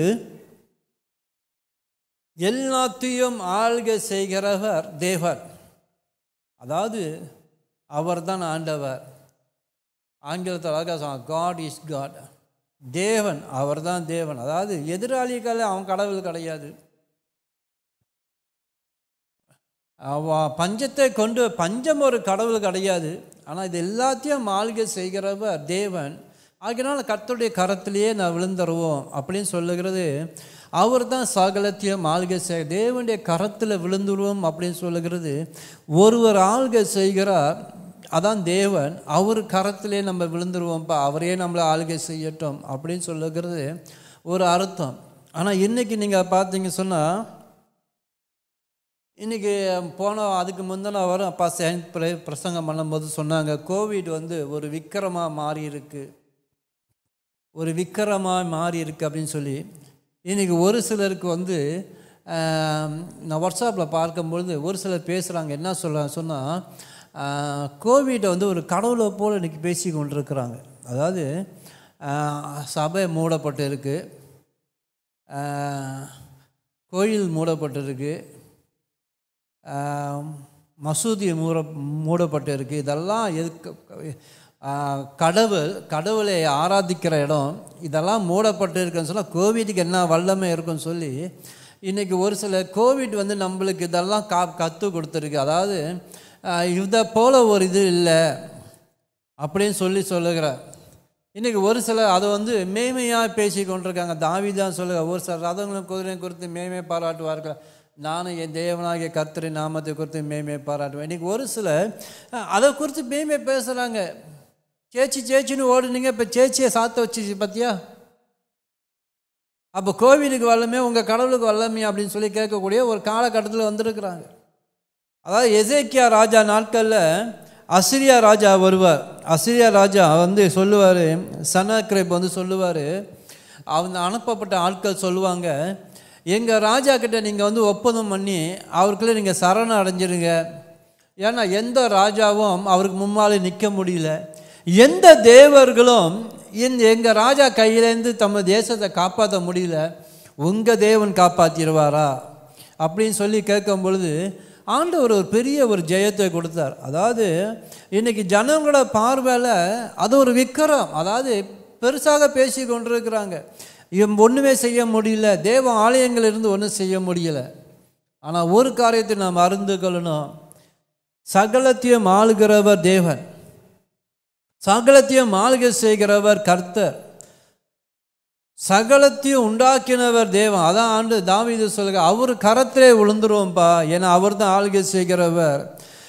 எல்லாத்தையும் ஆள்கை செய்கிறவர் தேவர் அதாவது அவர்தான் ஆண்டவர் ஆங்கிலத்தில் அழகாக காட் இஸ் காட் தேவன் அவர்தான் தேவன் அதாவது எதிராளிகள் அவன் கடவுள் கிடையாது அவ பஞ்சத்தை கொண்டு பஞ்சம் ஒரு கடவுள் கிடையாது ஆனால் இது எல்லாத்தையும் ஆள்கை செய்கிறவர் தேவன் ஆகினால கர்த்தருடைய கரத்திலேயே நான் விழுந்துருவோம் அப்படின்னு சொல்லுகிறது அவர் தான் சகலத்தையும் ஆள்கை செய் தேவனுடைய கரத்தில் விழுந்துருவோம் அப்படின்னு சொல்லுகிறது ஒருவர் ஆள்கை செய்கிறார் அதான் தேவன் அவர் கரத்திலே நம்ம விழுந்துருவோம்ப்பா அவரே நம்மளை ஆள்கை செய்யட்டும் அப்படின்னு சொல்லுகிறது ஒரு அர்த்தம் ஆனால் இன்னைக்கு நீங்கள் பார்த்தீங்க சொன்னால் இன்றைக்கி போன அதுக்கு முந்தின வாரம் அப்பா சேன் பிர- பிரசங்கம் பண்ணும்போது சொன்னாங்க கோவிட் வந்து ஒரு விக்கிரமாக மாறி இருக்கு ஒரு விக்கிரமாக மாறி இருக்கு அப்படின்னு சொல்லி இன்றைக்கி ஒரு சிலருக்கு வந்து ஆம், நான் வாட்ஸ்அப்பில் பார்க்கும்பொழுது ஒரு சிலர் பேசுகிறாங்க என்ன சொல்ல சொன்னால் கோவிட்டை வந்து ஒரு கடவுளை போல் இன்றைக்கி பேசி கொண்டிருக்கிறாங்க அதாவது ஆ, சபை மூடப்பட்டு இருக்கு ஆ, கோயில் மூடப்பட்டிருக்கு ஆம், மசூதி மூட மூடப்பட்டு இருக்கு இதெல்லாம் எதுக்கு ஆ, கடவுள் கடவுளை ஆராதிக்கிற இடம் இதெல்லாம் மூடப்பட்டு இருக்குன்னு சொன்னால் கோவிட்டுக்கு என்ன வல்லமை இருக்குன்னு சொல்லி இன்றைக்கி ஒரு சில கோவிட் வந்து நம்மளுக்கு இதெல்லாம் கா கற்றுக் கொடுத்துருக்கு அதாவது ஆ, இதை போல் ஒரு இது இல்லை அப்படின்னு சொல்லி சொல்லுகிறார் இன்றைக்கி ஒரு சிலர் அதை வந்து மேய்மையாக பேசி கொண்டிருக்காங்க தாவி தான் சொல்லுங்க ஒரு சில ரதங்களும் குதிரையும் குறித்து மேய்மை பாராட்டுவார்கள் நானும் என் தேவனாகிய கர்த்தரின் நாமத்தை குறித்து மேய்மை பாராட்டுவேன் இன்றைக்கி ஒரு சிலர் அஹ், அதை குறித்து மேய்மை பேசுகிறாங்க சேச்சி சேச்சின்னு ஓடுனீங்க இப்போ சேச்சியை சாத்த வச்சு பார்த்தியா அப்போ கோவிலுக்கு வல்லமே உங்கள் கடவுளுக்கு வல்லமே அப்படின்னு சொல்லி கேட்கக்கூடிய ஒரு காலகட்டத்தில் வந்திருக்கிறாங்க அதாவது எசேக்கியா ராஜா நாட்களில் அசிரியா ராஜா வருவார் அசிரியா ராஜா வந்து சொல்லுவார் சனக்ரேப் வந்து சொல்லுவார் அவங்க அனுப்பப்பட்ட ஆட்கள் சொல்லுவாங்க எங்கள் ராஜா கிட்ட நீங்கள் வந்து ஒப்பந்தம் பண்ணி அவருக்குள்ளே நீங்கள் சரணம் அடைஞ்சிருங்க ஏன்னா எந்த ராஜாவும் அவருக்கு முன்னாலே நிற்க முடியல எந்த தேவர்களும் இந்த எங்கள் ராஜா கையிலேருந்து தம்ம தேசத்தை காப்பாற்ற முடியல உங்கள் தேவன் காப்பாற்றிடுவாரா அப்படின்னு சொல்லி கேட்கும் பொழுது ஆண்டவர் ஒரு பெரிய ஒரு ஜெயத்தை கொடுத்தார் அதாவது இன்னைக்கு ஜனங்களோட பார்வையில் அது ஒரு விக்கிரம் அதாவது பெருசாக பேசி கொண்டிருக்கிறாங்க இவன் ஒன்றுமே செய்ய முடியல தேவ ஆலயங்கள் இருந்து ஒன்றும் செய்ய முடியல ஆனால் ஒரு காரியத்தை நாம் அறிந்து கொள்ளணும் சகலத்தையும் ஆளுகிறவர் தேவன் சகலத்தையும் ஆளுகை செய்கிறவர் கர்த்தர் சகலத்தையும் உண்டாக்கினவர் தேவன் அதான் ஆண்டு தாவீது சொல்லுங்க அவர் கரத்திலே விழுந்துருவோம்ப்பா ஏன்னா அவர் தான் ஆளுகை செய்கிறவர்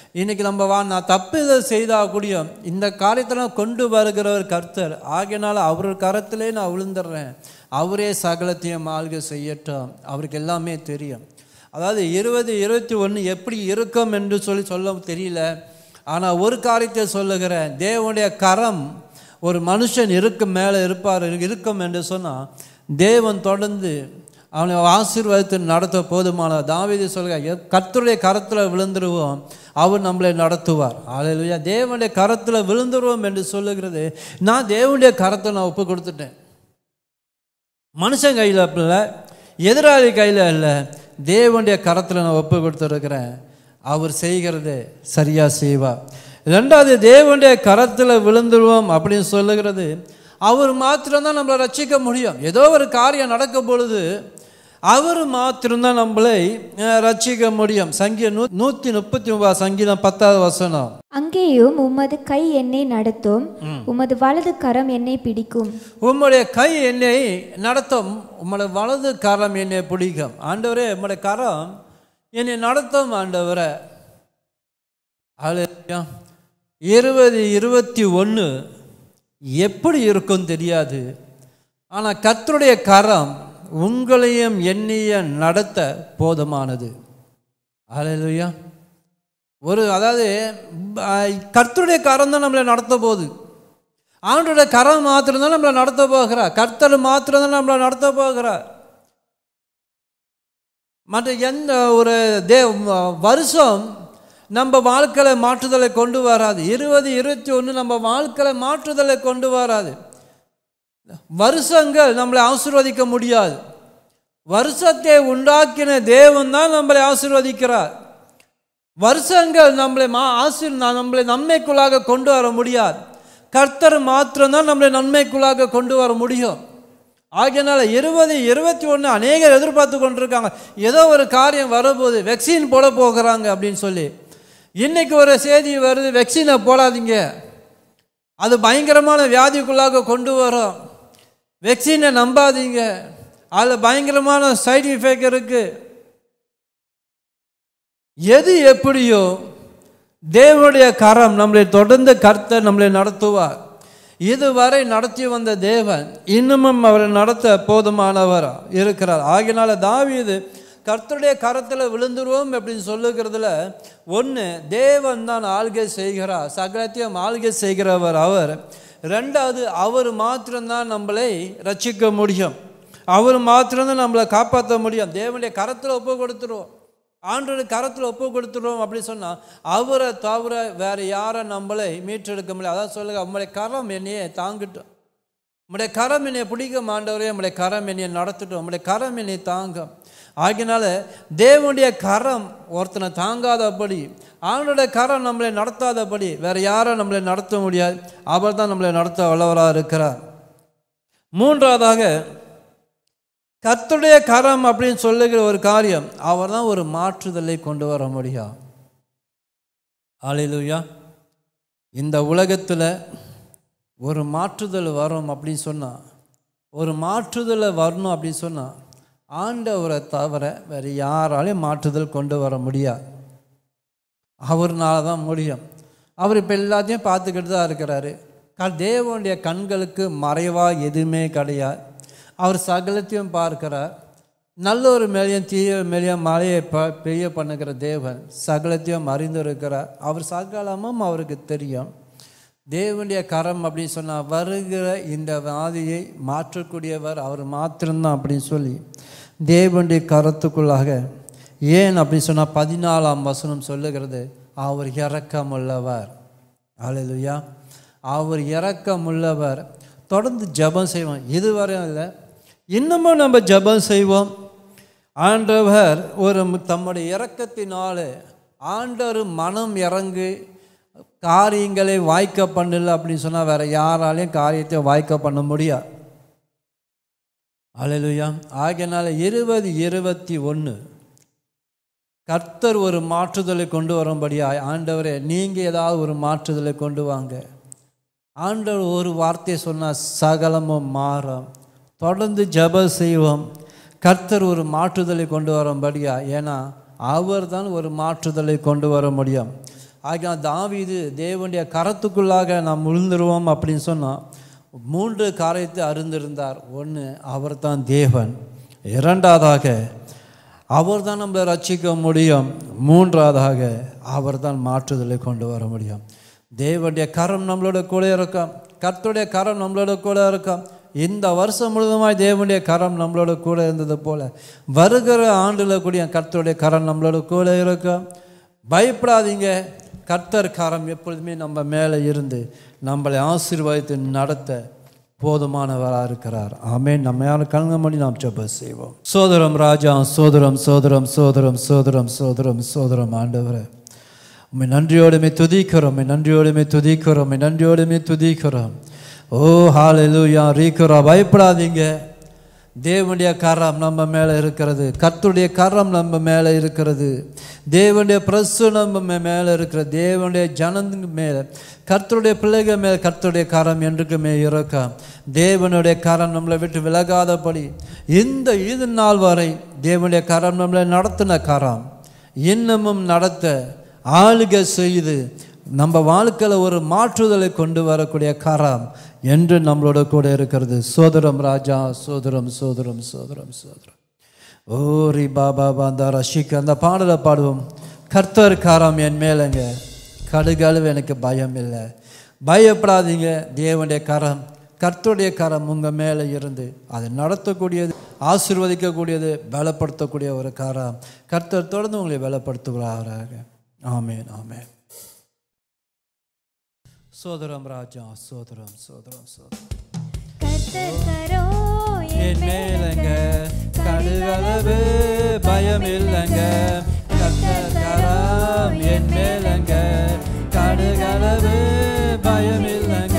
இன்னைக்கு நம்ம வா நான் தப்புதல் செய்தால் கூடிய இந்த காரியத்தில் கொண்டு வருகிறவர் கர்த்தர் ஆகையினால அவர் கரத்திலே நான் விழுந்துடுறேன் அவரே சகலத்தையும் ஆள்கை செய்யட்டும் அவருக்கு எல்லாமே தெரியும் அதாவது இருபது இருபத்தி ஒன்று எப்படி இருக்கும் என்று சொல்லி சொல்ல தெரியல ஆனால் ஒரு காரியத்தை சொல்லுகிறேன் தேவனுடைய கரம் ஒரு மனுஷன் இருக்கும் மேலே இருப்பார் இருக்கும் என்று சொன்னால் தேவன் தொடர்ந்து அவனை ஆசீர்வாதத்தை நடத்த போதுமான தாவீது சொல்க கர்த்தருடைய கரத்தில் விழுந்துருவோம் அவர் நம்மளை நடத்துவார் ஆலையிலுயா தேவனுடைய கரத்தில் விழுந்துருவோம் என்று சொல்லுகிறது நான் தேவனுடைய கரத்தை நான் ஒப்பு கொடுத்துட்டேன் மனுஷன் கையில் அப்படி இல்லை எதிராளி கையில் இல்லை தேவனுடைய கரத்தில் நான் ஒப்பு கொடுத்துருக்கிறேன் அவர் செய்கிறது சரியாக செய்வார் ரெண்டாவது தேவனுடைய கரத்தில் விழுந்துருவோம் அப்படின்னு சொல்லுகிறது அவர் மாத்திரம்தான் நம்மளை ரட்சிக்க முடியும் ஏதோ ஒரு காரியம் நடக்கும் பொழுது அவர் மாத்திரம்தான் நம்மளை அஹ், ரட்சிக்க முடியும் சங்கீத நூ நூற்றி முப்பத்தி ஒன்பது சங்கீதம் பத்தாவது வசனம் அங்கேயும் உமது கை என்னை நடத்தும் உமது வலது கரம் என்னை பிடிக்கும் உம்முடைய கை என்னை நடத்தும் உம்முடைய வலது கரம் என்னை பிடிக்கும் ஆண்டவரே உம்முடைய கரம் என்னை நடத்தும் ஆண்டவரே அல்லேலூயா இருபது இருபத்தி ஒன்று எப்படி இருக்கும் தெரியாது ஆனால் கர்த்தருடைய கரம் உங்களையும் என்னைய நடத்த போதுமானது அல்லேலூயா ஒரு அதாவது அஹ், கர்த்தருடைய கரம் தான் நம்மளை நடத்த போகுது ஆண்டோட கரம் மாத்திரம்தான் நம்மளை நடத்த போகிறார் கர்த்தர் மாத்திரம்தான் நம்மளை நடத்த போகிறார் மற்ற எந்த ஒரு தே வருஷம் நம்ம வாழ்க்கையில் மாற்றுதலை கொண்டு வராது இருபது இருபத்தி ஒன்று நம்ம வாழ்க்கையில் மாற்றுதலை கொண்டு வராது வருஷங்கள் நம்மளை ஆசீர்வதிக்க முடியாது வருஷத்தை உண்டாக்கின தேவன் தான் நம்மளை ஆசீர்வதிக்கிறார் வருஷங்கள் நம்மளை மா ஆசீர் நம்மளை நன்மைக்குள்ளாக கொண்டு வர முடியாது கர்த்தர் மாத்திரம்தான் நம்மளை நன்மைக்குள்ளாக கொண்டு வர முடியும் ஆகையனால இருபது இருபத்தி ஒன்று அநேகர் எதிர்பார்த்து கொண்டிருக்காங்க ஏதோ ஒரு காரியம் வரும்போது வெக்சின் போட போகிறாங்க அப்படின்னு சொல்லி இன்னைக்கு ஒரு செய்தி வருது வெக்சினை போடாதீங்க அது பயங்கரமான வியாதிக்குள்ளாக கொண்டு வரும் வெக்சினை நம்பாதீங்க அதில் பயங்கரமான சைடு எஃபெக்ட் இருக்குது எது எப்படியோ தேவனுடைய கரம் நம்மளை தொடர்ந்து கர்த்தர் நம்மளை நடத்துவார் இதுவரை நடத்தி வந்த தேவன் இன்னமும் அவரை நடத்த போதுமானவர் இருக்கிறார் ஆகினால தாவீது கர்த்தருடைய கரத்தில் விழுந்துருவோம் அப்படின்னு சொல்லுகிறதுல ஒன்று தேவன் தான் ஆள்கை செய்கிறார் சகலத்தையும் ஆள்கை செய்கிறவர் அவர் ரெண்டாவது அவர் மாத்திரம்தான் நம்மளை ரட்சிக்க முடியும் அவர் மாத்திரம்தான் நம்மளை காப்பாற்ற முடியும் தேவனுடைய கரத்தில் ஒப்பு கொடுத்துருவோம் ஆண்டோட கரத்தில் ஒப்பு கொடுத்துருவோம் அப்படி சொன்னால் அவரை தவிர வேறு யாரை நம்மளை மீட்டெடுக்க முடியாது அதான் சொல்லுங்க உங்களுடைய கரம் என்னையே தாங்கட்டும் உம்முடைய கரம் என்னை பிடிக்க மாண்டவரே உம்முடைய கரம் என்னை நடத்தட்டும் உம்முடைய கரம் என்னை தாங்கும் ஆகினால தேவனுடைய கரம் ஒருத்தனை தாங்காதபடி ஆண்டோட கரம் நம்மளை நடத்தாதபடி வேற யாரும் நம்மளை நடத்த முடியாது அவர் தான் நம்மளை நடத்த வல்லவராக இருக்கிறார் மூன்றாவதாக கர்த்தருடைய கரம் அப்படின்னு சொல்லுகிற ஒரு காரியம் அவர் தான் ஒரு மாற்றுதலை கொண்டு வர முடியும் ஆலையிலுயா இந்த உலகத்தில் ஒரு மாற்றுதல் வரும் அப்படின்னு சொன்னால் ஒரு மாற்றுதலை வரணும் அப்படின்னு சொன்னால் ஆண்டவரை தவிர வேறு யாராலையும் மாற்றுதல் கொண்டு வர முடியாது அவர்னால தான் முடியும் அவர் இப்போ எல்லாத்தையும் பார்த்துக்கிட்டு தான் இருக்கிறாரு க தேவனுடைய கண்களுக்கு மறைவாக எதுவுமே கிடையாது அவர் சகலத்தையும் பார்க்கிறார் நல்ல ஒரு மேலையும் தீய மேலையும் மழையை ப பெய்ய பண்ணுகிற தேவன் சகலத்தையும் அறிந்திருக்கிறார் அவர் சகலமும் அவருக்கு தெரியும் தேவனுடைய கரம் அப்படின்னு சொன்னால் வருகிற இந்த வாதியை மாற்றக்கூடியவர் அவர் மாத்திரம்தான் அப்படின்னு சொல்லி தேவனுடைய கரத்துக்குள்ளாக ஏன் அப்படின்னு சொன்னால் பதினாலாம் வசனம் சொல்லுகிறது அவர் இரக்கமுள்ளவர் அல்லேலூயா அவர் இரக்கமுள்ளவர் தொடர்ந்து ஜெபம் செய்வோம் இதுவரையும் இல்லை இன்னமும் நம்ம ஜெபம் செய்வோம் ஆண்டவர் ஒரு மு- தம்முடைய இரக்கத்தினால ஆண்டவர் மனம் இறங்கு காரியங்களை வாய்க்க பண்ணல அப்படின்னு சொன்னால் வேற யாராலையும் காரியத்தை வாய்க்க பண்ண முடியாது அலையிலுயா ஆகையனால இருபது இருபத்தி ஒன்று கர்த்தர் ஒரு மாற்றுதலை கொண்டு வரும்படியாய் ஆண்டவரே நீங்கள் ஏதாவது ஒரு மாற்றுதலை கொண்டு வாங்க ஆண்டவர் ஒரு வார்த்தை சொன்னால் சகலமும் மாறும் தொடர்ந்து ஜெப செய்வோம் கர்த்தர் ஒரு மாற்றுதலை கொண்டு வரும்படியா ஏன்னா அவர் தான் ஒரு மாற்றுதலை கொண்டு வர முடியும் ஆகிய தாவீது தேவனுடைய கரத்துக்குள்ளாக நாம் விழுந்துருவோம் அப்படின்னு சொன்னால் மூன்று காரியத்தை அறிந்திருந்தார் ஒன்று அவர்தான் தேவன் இரண்டாவதாக அவர் தான் நம்மளை ரட்சிக்க முடியும் மூன்றாவதாக அவர் தான் மாற்றுதலை கொண்டு வர முடியும் தேவனுடைய கரம் நம்மளோட கூட இருக்கும் கர்த்தருடைய கரம் நம்மளோட கூட இருக்கும் இந்த வருஷம் முழுதுமாய் தேவனுடைய கரம் நம்மளோட கூட இருந்தது போல வருகிற ஆண்டில் கூடிய கர்த்தருடைய கரம் நம்மளோட கூட இருக்கும் பயப்படாதீங்க கர்த்தர் கரம் எப்பொழுதுமே நம்ம மேலே இருந்து நம்மளை ஆசீர்வதித்து நடத்த போதுமானவராக இருக்கிறார் ஆமென் நம்ம யாரும் கலங்க மணி நாம் ஜெப செய்வோம் சோதரம் ராஜா சோதரம் சோதரம் சோதரம் சோதரம் சோதரம் சோதரம் ஆண்டவரே உம்மை நன்றியோடுமே துதிக்கிறோம் உம்மை நன்றியோடுமே துதிக்கிறோம் உம்மை நன்றியோடுமே துதிக்கிறோம் ஓ ஹalleluya ரீக்கிறா பயப்படாதீங்க தேவனுடைய கரம் நம்ம மேலே இருக்கிறது கர்த்தருடைய கரம் நம்ம மேலே இருக்கிறது தேவனுடைய பிரசு நம்ம மே- மேலே இருக்கிற தேவனுடைய ஜனங்க மேலே கர்த்தருடைய பிள்ளைகள் மேலே கர்த்தருடைய கரம் என்றுக்குமே இருக்கும் தேவனுடைய கரம் நம்மளை விட்டு விலகாதபடி இந்த இது நாள் வரை தேவனுடைய கரம் நம்மளை நடத்தின கரம் இன்னமும் நடத்த ஆளுகை செய்து நம்ம வாழ்க்கையில் ஒரு மாற்றுதலை கொண்டு வரக்கூடிய கரம் என்று நம்மளோட கூட இருக்கிறது சோதரம் ராஜா சோதரம் சோதரம் சோதரம் சோதரம் ஓ ரி பாபா பாந்தா ரஷிக் அந்த பாடலை பாடுவோம் கர்த்தர் காரம் என் மேலங்க கடுகளவு எனக்கு பயம் இல்லை பயப்படாதீங்க தேவனுடைய கரம் கர்த்தருடைய கரம் உங்கள் மேலே இருந்து அதை நடத்தக்கூடியது ஆசீர்வதிக்கக்கூடியது பலப்படுத்தக்கூடிய ஒரு கரம் கர்த்தர் தொடர்ந்து உங்களை பலப்படுத்துகிறாராக ஆமேன் ஆமேன் சோதரம் ராஜா சோதரம் சோதரம் சோதரம் கர்த்தர் கரோ என் மேலங்க கடுகளவு பயம் இல்லைங்க கர்த்தர் கரம் என் மேலங்க கடுகளவு பயம் இல்லைங்க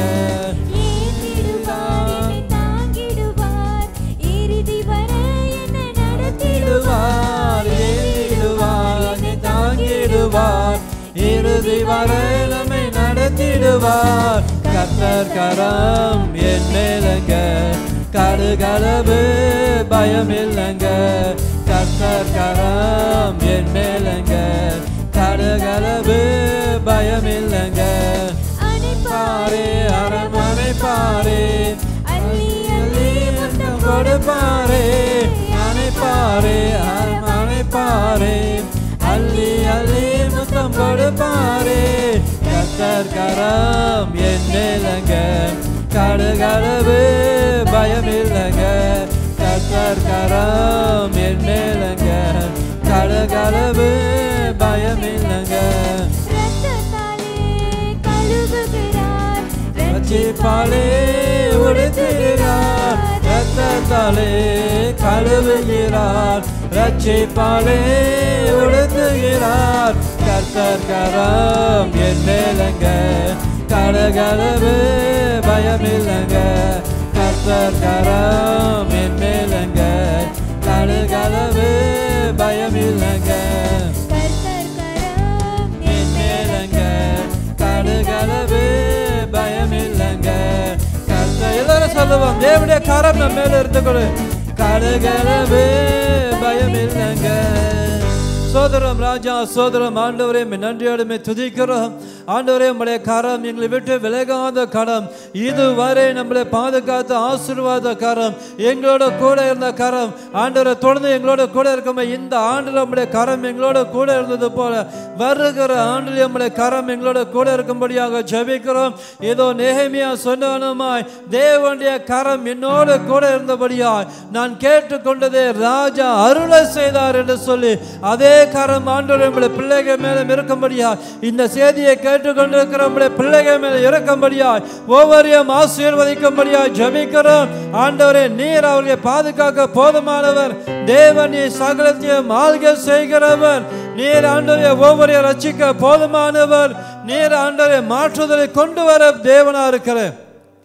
ஏந்திடுவார், என்னை தாங்கிடுவார், இறுதி வரை என்னை நடத்திடுவார் ஏறிடுவார் என்னை தாங்கிடுவார் இறுதி வரை நம்மை நடத்திடுவார் கர்த்தர் கரம் என் மேலங்க கடுகளவு பயம் இல்லைங்க கர்த்தர் கரம் என் மேலங்க கடுகளவு பயம் இல்லைங்க அணைப்பாரே, அரண்மனை பாரே அள்ளி அள்ளி முத்தம் கொடுப்பாரே அணைப்பாரே அணைப்பாரே அள்ளி அள்ளி முத்தம் கொடுப்பாரே கத்தர் கரம் என் மேலங்க கடுகளவு பயம் இல்லைங்க கத்தர் கரம் என் மேலங்க கடுகளவு பயம் இல்லைங்க இரத்தத்தாலே கழுவுகிறார், ரட்சிப்பாலே உடுத்துகிறார் ரத்தத்தாலே கழுவுகிறார் ரட்சிப்பாலே உடுத்துகிறார் கர்த்தர் கரம் என் மேலங்க கலகலவு பயமில்லைங்க கர்த்தர் கரம் என் மேலங்க கலகலவு பயமில்லைங்க கர்த்தர் கரம் என் மேலங்க கடுகளவு பயம் இல்லைங்க கர்த்த எல்லாரும் சொல்லுவோம் தேவனுடைய கரம் நம்ம மேல இருந்து கொடு கடுகளவு பயம் இல்லைங்க சோதரம் ராஜா சோதரம் ஆண்டவரே உம்மை நன்றியோடு உம்மை துதிக்கிறோம் ஆண்டவரே உம்முடைய கரம் எங்களை விட்டு விலகாத கரம் இதுவரை நம்மளை பாதுகாத்த ஆசீர்வாத கரம் எங்களோட கூட இருந்த கரம் ஆண்டவரை தொடர்ந்து எங்களோட கூட இருக்கும் இந்த ஆண்டில் உம்முடைய கரம் எங்களோட கூட இருந்தது போல வருகிற ஆண்டில் உம்முடைய கரம் எங்களோட கூட இருக்கும்படியாக ஜெபிக்கிறோம் ஏதோ நெஹேமியா சொன்னவனுமாய் தேவனுடைய கரம் என்னோட கூட இருந்தபடியாய் நான் கேட்டுக்கொண்டதே ராஜா அருளை செய்தார் என்று சொல்லி அதே கரம் ஆண்டவர் நம்முடைய பிள்ளைகள் மேலே இருக்கும்படியாய் இந்த செய்தியை கேட்டுக்கொண்டிருக்கிற நம்முடைய பிள்ளைகள் மேலே இருக்கும்படியாய் ஒவ்வொருவரையும் ஆசீர்வதிக்கும்படியாய் ஜெபிக்கிறோம் ஆண்டவரே நீர் அவர்களை பாதுகாக்க போதுமானவர் தேவன் நீ சகலத்தையும் ஆள்கை செய்கிறவர் நீர் ஆண்டவரை ஒவ்வொரு ரட்சிக்க போதுமானவர் நீர் ஆண்டவரை மாற்றுதலை கொண்டு வர தேவனா இருக்கிற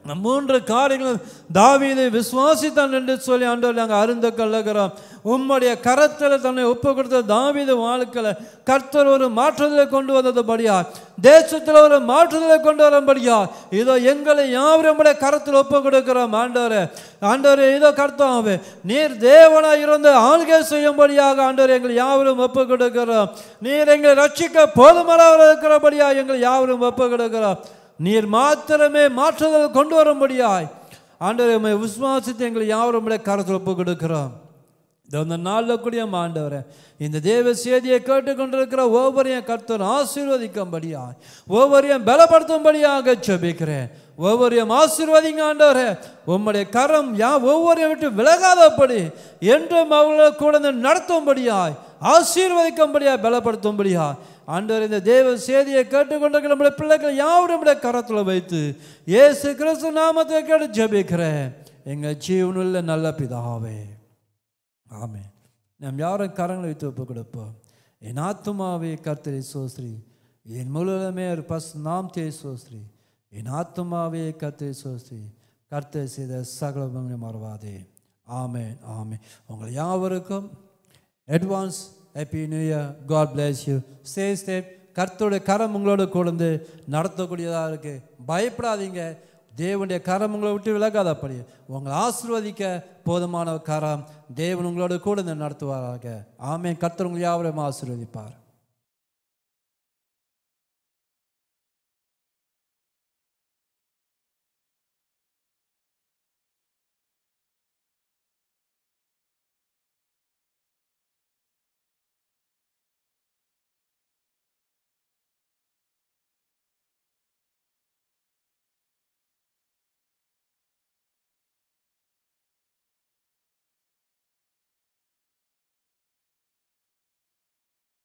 நம் மூன்று காரியங்களும் தாவீதை விசுவாசித்தான் என்று சொல்லி ஆண்டவர் நாங்கள் அருந்த கல்லுகிறோம் உம்முடைய கரத்தில் தன்னை ஒப்பு கொடுத்த தாவீது வாழ்க்கையில் கர்த்தர் ஒரு மாற்றுதலை கொண்டு வந்ததுபடியா தேசத்தில் ஒரு மாற்றுதலை கொண்டு வரும்படியா இதோ எங்களை யாவரும் உம்முடைய கரத்தில் ஒப்பு கொடுக்கிறோம் ஆண்டவரே ஆண்டவரே இதோ கர்த்தாவே நீர் தேவனாய் இருந்து ஆளுகை செய்யும்படியாக ஆண்டவர் எங்கள் யாவரும் ஒப்பு கொடுக்கிறோம் நீர் எங்களை ரட்சிக்க போதுமானவர் இருக்கிறபடியா எங்கள் யாவரும் ஒப்பு கொடுக்கிறோம் நீர் மாத்திரமே மாற்றுதல் கொண்டு வரும்படியாய் ஆண்டவரை உம்மை விசுவாசித்து எங்களை யாவரும் உம்முடைய கரத்தில் ஒப்பு கொடுக்கிறோம் இந்த இந்த நாளில் கூடிய ஆண்டவரே இந்த தேவ செய்தியை கேட்டுக்கொண்டிருக்கிற ஒவ்வொருத்தையும் கர்த்தர் ஆசீர்வதிக்கும்படியாய் ஒவ்வொருத்தையும் பலப்படுத்தும்படியாக ஜெபிக்கிறேன் ஒவ்வொருத்தையும் ஆசீர்வதிங்க ஆண்டவரே உம்முடைய கரம் யா ஒவ்வொருத்தையும் விட்டு விலகாதபடி என்றும் அவர்களை கூட இருந்து நடத்தும்படியாய் ஆசீர்வதிக்கும்படியாய் பலப்படுத்தும்படியாய் ஆண்டவர் இந்த தேவ செய்தியை கேட்டுக்கொண்டிருக்கிற நம்முடைய பிள்ளைகள் யாரும் நம்முடைய கரத்தில் வைத்து இயேசு கிறிஸ்து நாமத்தை கேட்டு ஜெபிக்கிறேன் எங்கள் ஜீவனுள்ள நல்ல பிதாவே ஆமென் நாம் யாரும் கரங்களை வைத்து ஒப்பு கொடுப்போம் என் ஆத்துமாவே கர்த்தரை சோஸ்ரீ என் முழுவதுமே ஒரு பஸ் நாம் தே சோஸ்ரீ என் ஆத்துமாவே கர்த்தரை சோஸ்ரீ கர்த்தர் செய்த சகலமே மறவாதே ஆமென் ஆமென் உங்கள் யாவருக்கும் advance happy new year God bless you stay state கர்த்தருடைய கரம் உங்களோட கொண்டு நடத்தக்கூடியதாக இருக்கு பயப்படாதீங்க தேவனுடைய கரம் உங்களை விட்டு விலகாதபடி உங்களை ஆசீர்வதிக்க போதுமான கரம் தேவன் உங்களோட கூட இருந்து நடத்துவாராக ஆமென் கர்த்தர் உங்களை யாவரையும் ஆசீர்வதிப்பார்